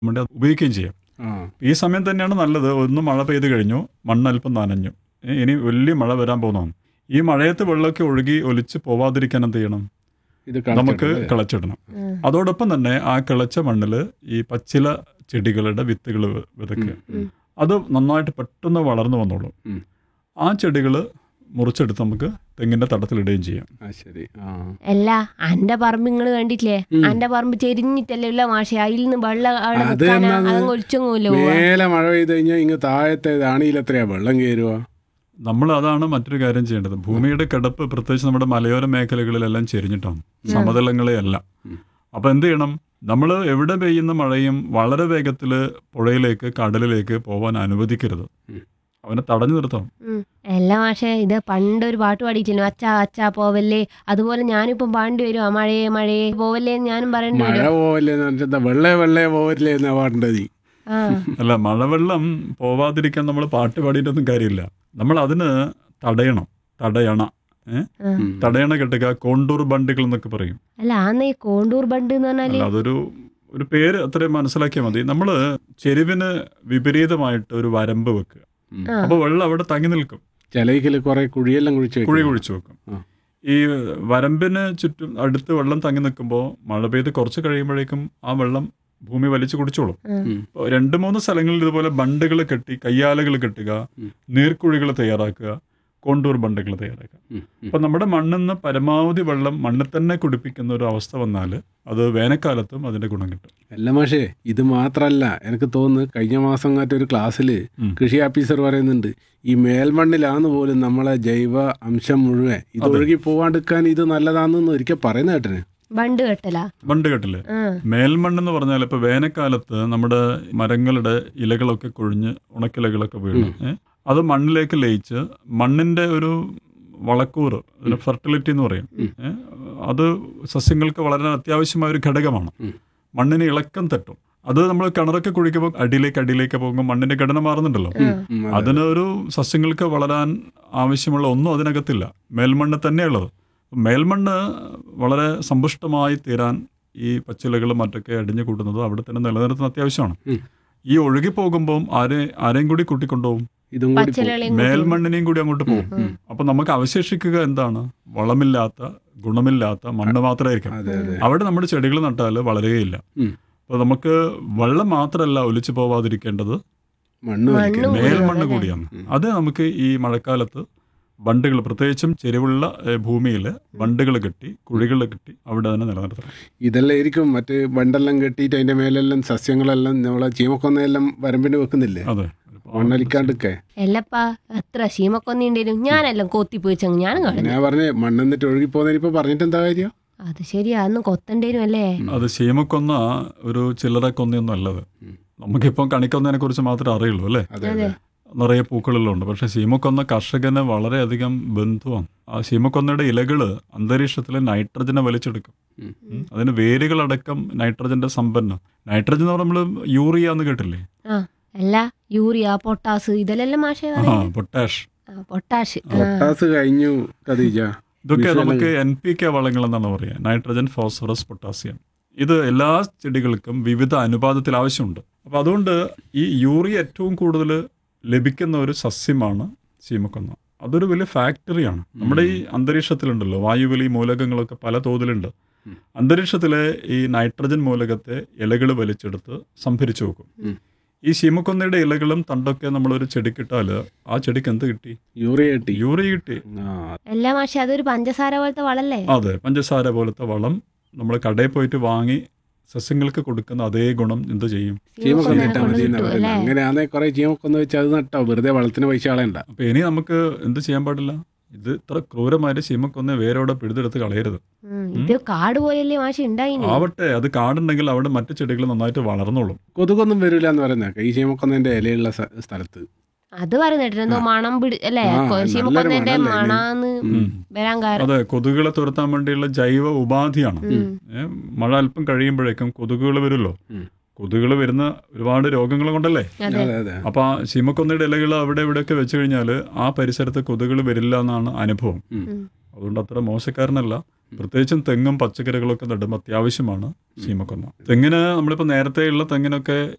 വേണ്ടി അത് ഉപയോഗിക്കുകയും ചെയ്യാം ആ ഈ സമയം തന്നെയാണ് നല്ലത് ഒന്ന് മഴ പെയ്ത് കഴിഞ്ഞു മണ്ണല്പം നനഞ്ഞു ഏ, ഇനി വലിയ മഴ വരാൻ പോകുന്നതാണ് ഈ മഴയത്ത് വെള്ളമൊക്കെ ഒഴുകി ഒലിച്ച് പോവാതിരിക്കാൻ എന്ത് ചെയ്യണം ഇത് നമുക്ക് കളച്ചിടല്ലേ? കിളച്ചിടണം അതോടൊപ്പം തന്നെ ആ കിളച്ച മണ്ണിൽ ഈ പച്ചില ചെടികളുടെ വിത്തുകൾ വിതയ്ക്കുക ഉം. അത് നന്നായിട്ട് പെട്ടെന്ന് വളർന്നു വന്നോളും ഉം. ആ ചെടികൾ മുറിച്ചെടുത്ത് നമുക്ക് തെങ്ങിന്റെ തടത്തിലിടുകയും ചെയ്യാം ആ ശരി ആ അല്ല അന്റെ പറമ്പ് നിങ്ങൾ കണ്ടിട്ടില്ലേ ഉം. അന്റെ പറമ്പ് ചെരിഞ്ഞിട്ടല്ലേ ഉള്ള മാഷെ അതിൽ നിന്ന് വെള്ളം അവിടെ അത് നിൽക്കാനാ എന്നാത്? അതങ്ങ് ഒലിച്ചൊന്നുമില്ല പോവാ മേലെ മഴ പെയ്ത് കഴിഞ്ഞാൽ ഇങ്ങ് താഴത്തെ ആണിയിൽ എത്രയാ വെള്ളം കയറുക നമ്മൾ അതാണ് മറ്റൊരു കാര്യം ചെയ്യേണ്ടത് ഭൂമിയുടെ കിടപ്പ് പ്രത്യേകിച്ച് നമ്മുടെ മലയോര മേഖലകളിലെല്ലാം ചെരിഞ്ഞിട്ടാണ് സമതലങ്ങളെ അല്ല ഉം. അപ്പൊ എന്ത് ചെയ്യണം നമ്മൾ എവിടെ പെയ്യുന്ന മഴയും വളരെ വേഗത്തിൽ പുഴയിലേക്ക് കടലിലേക്ക് പോവാൻ അനുവദിക്കരുത് ഉം. അവനെ തടഞ്ഞു നിർത്തണം ഉം. അല്ല മാഷെ ഇത് പണ്ട് ഒരു പാട്ട് പാടിയിട്ടില്ല അച്ഛാ അച്ഛാ പോവല്ലേ അതുപോലെ ഞാനിപ്പം പാണ്ടി വരുവാ മഴയെ മഴയെ പോവല്ലേ എന്ന് ഞാനും പറയേണ്ടി മഴ വരും പോവല്ലേ എന്ന് പറഞ്ഞാൽ വെള്ളേ വെള്ളേ പോവല്ലേ എന്നാ പാടേണ്ടത് നീ. ആ അല്ല മഴവെള്ളം പോവാതിരിക്കാൻ നമ്മൾ പാട്ട് പാടിയിട്ടൊന്നും കാര്യമില്ല നമ്മൾ അതിന് തടയണം തടയണ ഏ? ആ. ഉം. തടയണ കെട്ടുക കോണ്ടൂർ ബണ്ടുകൾ എന്നൊക്കെ പറയും അല്ല ആന്ന് ഈ കോണ്ടൂർ ബണ്ട് എന്ന് പറഞ്ഞാല് അല്ല അതൊരു ഒരു പേര് അത്രയും മനസ്സിലാക്കിയാൽ മതി നമ്മൾ ചെരുവിന് വിപരീതമായിട്ട് ഒരു വരമ്പ് വെക്കുക ഉം. ആ. അപ്പോൾ വെള്ളം അവിടെ തങ്ങി നിൽക്കും ചിലയിക്കല് കുറെ കുഴിയെല്ലാം കുഴിച്ച് വെക്കും. കുഴി കുഴിച്ചു വെക്കും ആ. ഈ വരമ്പിന് ചുറ്റും അടുത്ത് വെള്ളം തങ്ങി നിൽക്കുമ്പോൾ മഴ പെയ്ത് കുറച്ച് കഴിയുമ്പോഴേക്കും ആ വെള്ളം ഭൂമി വലിച്ചു കുടിച്ചോളും ഉം. ഉം. അപ്പോൾ രണ്ട് മൂന്ന് സ്ഥലങ്ങളിൽ ഇതുപോലെ ബണ്ടുകൾ കെട്ടി കയ്യാലകൾ കെട്ടുക ഉം. നീർക്കുഴികൾ തയ്യാറാക്കുക കോണ്ടൂർ ബണ്ടുകൾ തയ്യാറാക്കുക ഉം. ഉം. അപ്പം നമ്മുടെ മണ്ണിൽ നിന്ന് പരമാവധി വെള്ളം മണ്ണിൽ തന്നെ കുടിപ്പിക്കുന്ന ഒരു അവസ്ഥ വന്നാൽ അത് വേനൽക്കാലത്തും അതിന്റെ ഗുണം കിട്ടും അല്ല മാഷേ ഇത് മാത്രല്ല എനിക്ക് തോന്നുന്നു കഴിഞ്ഞ മാസം കാറ്റ് ഒരു ക്ലാസ്സിൽ ഉം. കൃഷി ഓഫീസർ പറയുന്നുണ്ട് ഈ മേൽമണ്ണിലാന്ന് പോലും നമ്മളെ ജൈവ അംശം മുഴുവൻ ഇത് അതെ. ഒഴുകി പോവാണ്ടിരിക്കാൻ ഇത് നല്ലതാണെന്ന് ഒരിക്കൽ പറയുന്ന കേട്ടിന് ബണ്ട് കെട്ടലാ ബണ്ട് കെട്ടില്ലേ ആ മേൽമണ്ണെന്ന് പറഞ്ഞാൽ ഇപ്പൊ വേനൽക്കാലത്ത് നമ്മുടെ മരങ്ങളുടെ ഇലകളൊക്കെ കൊഴിഞ്ഞ് ഉണക്കിലകളൊക്കെ വീണ് ഏ? അത് മണ്ണിലേക്ക് ലയിച്ച് മണ്ണിന്റെ ഒരു വളക്കൂറ് അതിന് ഫെർട്ടിലിറ്റി എന്ന് പറയും ഏ? അത് സസ്യങ്ങൾക്ക് വളരെ അത്യാവശ്യമായ ഒരു ഘടകമാണ് ഉം. മണ്ണിന് ഇളക്കം തട്ടും അത് നമ്മൾ കിണറൊക്കെ കുഴിക്കുമ്പോൾ അടിയിലേക്ക് അടിയിലേക്ക് പോകുമ്പോൾ മണ്ണിന്റെ ഘടന മാറുന്നുണ്ടല്ലോ ഉം, അതെ. അതിന് ഒരു സസ്യങ്ങൾക്ക് വളരാൻ ആവശ്യമുള്ള ഒന്നും അതിനകത്തില്ല മേൽമണ്ണ് തന്നെയുള്ളത് മേൽമണ്ണ് വളരെ സമ്പുഷ്ടമായി തീരാൻ ഈ പച്ചിലകളും മറ്റൊക്കെ അടിഞ്ഞു കൂട്ടുന്നത് അവിടെ തന്നെ നിലനിർത്തുന്ന അത്യാവശ്യമാണ് ഉം. ഈ ഒഴുകി പോകുമ്പോൾ ആരെ ആരെയും കൂടി കൂട്ടിക്കൊണ്ടുപോകും ഇതും കൂടി പോകും. പച്ചിലകളെയും കൂട്ടി മേൽമണ്ണിനെയും കൂടി അങ്ങോട്ട് പോകും ഉം. അപ്പൊ നമുക്ക് അവശേഷിക്കുക എന്താണ് വളമില്ലാത്ത ഗുണമില്ലാത്ത മണ്ണ് മാത്രമായിരിക്കും അതെ അതെ അവിടെ നമ്മുടെ ചെടികൾ നട്ടാൽ വളരുകയില്ല ഉം. അപ്പോൾ നമുക്ക് വെള്ളം മാത്രമല്ല ഒലിച്ചു പോവാതിരിക്കേണ്ടത് മണ്ണ് മണ്ണ് വലിക്കണം. കൂടി മേൽമണ്ണ് അല്ലേ? കൂടിയാണ് ഉം. അത് നമുക്ക് ഈ മഴക്കാലത്ത് ബണ്ടുകൾ പ്രത്യേകിച്ചും ചെരിവുള്ള ഭൂമിയിൽ ബണ്ടുകൾ കെട്ടി കുഴികൾ കെട്ടി അവിടെ അതിനെ നിലനിർത്തണം ഇതെല്ലാം ആയിരിക്കും മറ്റേ ബണ്ടെല്ലാം കെട്ടിയിട്ട് അതിന്റെ മേലെല്ലാം സസ്യങ്ങളെല്ലാം നമ്മളെ ചീമക്കൊന്നയെല്ലാം വരമ്പിന് വെക്കുന്നില്ലേ അതെ മണ്ണലിക്കാണ്ടിക്കെ എല്ലപ്പാ എത്ര ശീമക്കൊന്നിണ്ടേലും ഞാനെല്ലാം കൊത്തി പോയിച്ചങ്ങ് ഞാൻ കളഞ്ഞു ഞാൻ പറഞ്ഞേ മണ്ണെന്നിട്ട് ഒഴുകി പോകുന്നതിനിപ്പോ പറഞ്ഞിട്ട് എന്താ കാര്യം അത് ശരിയാ അന്ന് കൊത്തണ്ടേനും അല്ലേ അത് ശീമക്കൊന്ന ഒരു ചില്ലറ കൊന്നയൊന്നും അല്ലത് ഉം. നമുക്കിപ്പം കണിക്കൊന്നതിനെ കുറിച്ച് മാത്രമേ അറിയുള്ളൂ അല്ലേ അതെ അതെ. അതെ നിറയെ പൂക്കളെല്ലാം ഉണ്ട് പക്ഷെ ശീമക്കൊന്ന കർഷകന് വളരെയധികം ബന്ധുവാണ് ആ ശീമക്കൊന്നയുടെ ഇലകള് അന്തരീക്ഷത്തിലെ നൈട്രജനെ വലിച്ചെടുക്കും ഉം. ഉം. അതിന് വേരുകളടക്കം നൈട്രജന്റെ സമ്പന്നം നൈട്രജൻ എന്ന് നമ്മൾ യൂറിയ എന്ന് കേട്ടില്ലേ ആ അല്ല യൂറിയ പൊട്ടാസ് ഇതെല്ലാം മാഷേ ആ പറയും പൊട്ടാഷ് പൊട്ടാഷ് ആ. പൊട്ടാസ് കഴിഞ്ഞു കതീജ ഇതൊക്കെ വിഷയം നമുക്ക് എൻ പി കെ വളങ്ങൾ എന്നാണ് പറയുക നൈട്രജൻ ഫോസ്ഫറസ് പൊട്ടാസ്യം ഇത് എല്ലാ ചെടികൾക്കും വിവിധ അനുപാതത്തിൽ ആവശ്യമുണ്ട് അപ്പോൾ അതുകൊണ്ട് ഈ യൂറിയ ഏറ്റവും കൂടുതൽ ലഭിക്കുന്ന ഒരു സസ്യമാണ് ചീമക്കൊന്ന അതൊരു വലിയ ഫാക്ടറിയാണ് നമ്മുടെ ഈ അന്തരീക്ഷത്തിലുണ്ടല്ലോ വായുവിൽ ഈ മൂലകങ്ങളൊക്കെ പല തോതിലുണ്ട് ഉം. അന്തരീക്ഷത്തിലെ ഈ നൈട്രജൻ മൂലകത്തെ ഇലകൾ വലിച്ചെടുത്ത് സംഭരിച്ചു വെക്കും ഉം. ഈ ശീമക്കൊന്നയുടെ ഇലകളും തണ്ടൊക്കെ നമ്മളൊരു ചെടിക്കിട്ടാൽ ആ ചെടിക്ക് എന്ത് കിട്ടി യൂറിയ കിട്ടി യൂറിയ കിട്ടി ആ എല്ലാ മാഷെ അതൊരു പഞ്ചസാര പോലത്തെ വളല്ലേ അതെ പഞ്ചസാര പോലത്തെ വളം നമ്മൾ കടയിൽ പോയിട്ട് വാങ്ങി സസ്യങ്ങൾക്ക് കൊടുക്കുന്ന അതേ ഗുണം എന്ത് ചെയ്യും ചീമക്കൊന്ന ശീമക്കൊന്ന ഇട്ടാ മതി എന്നാ കിട്ടും, പറയുന്നത് അല്ലേ? അങ്ങനെയാണെ കുറെ ചീമക്കൊന്ന വെച്ച് അത് നട്ടോ വെറുതെ വളത്തിന് പൈസ കളയണ്ട അപ്പൊ ഇനി നമുക്ക് എന്ത് ചെയ്യാൻ പാടില്ല ഇത് ഇത്ര ക്രൂരമായിട്ട് ചീമക്കൊന്ന് വേരോടെ പിഴുതെടുത്ത് കളയരുത് ഉം, ഇത് കാട് പോലെയല്ലേ മാഷി ഉണ്ടായിനി ആവട്ടെ അത് കാടുണ്ടെങ്കിൽ അവിടെ മറ്റു ചെടികൾ നന്നായിട്ട് വളർന്നോളും കൊതുകൊന്നും വരില്ല എന്ന് പറയുന്നത് ഈ ചീമക്കൊന്നതിന്റെ ഇലയുള്ള സ്ഥ- സ്ഥലത്ത് അത് പറയുന്നിട്ട് എന്തോ മണം പിടി അല്ലേ ആ, നല്ലൊരു ശീമക്കൊന്നന്റെ മണല്ലേ ഇതിന്? മണാന്ന് ഉം. വരാൻ കാരണം അതെ കൊതുകുകളെ തുരത്താൻ വേണ്ടിയുള്ള ജൈവ ഉപാധിയാണ് ഉം. ഏ, മഴ അല്പം കഴിയുമ്പോഴേക്കും കൊതുകുകൾ വരുമല്ലോ ഉം. കൊതുകുകൾ വരുന്ന ഒരുപാട് രോഗങ്ങൾ കൊണ്ടല്ലേ അതെ അതെ അതെ അപ്പൊ ആ ശീമക്കൊന്നയുടെ ഇലകൾ അവിടെ ഇവിടെയൊക്കെ വെച്ച് കഴിഞ്ഞാൽ ആ പരിസരത്ത് കൊതുകുകൾ വരില്ല എന്നാണ് അനുഭവം ഉം. ഉം. അതുകൊണ്ട് അത്ര മോശക്കാരനല്ല പ്രത്യേകിച്ചും തെങ്ങും പച്ചക്കറികളൊക്കെ നടുമ്പോൾ അത്യാവശ്യമാണ് ശീമക്കൊന്ന തെങ്ങിന് നമ്മളിപ്പോൾ നേരത്തെയുള്ള തെങ്ങിനൊക്കെ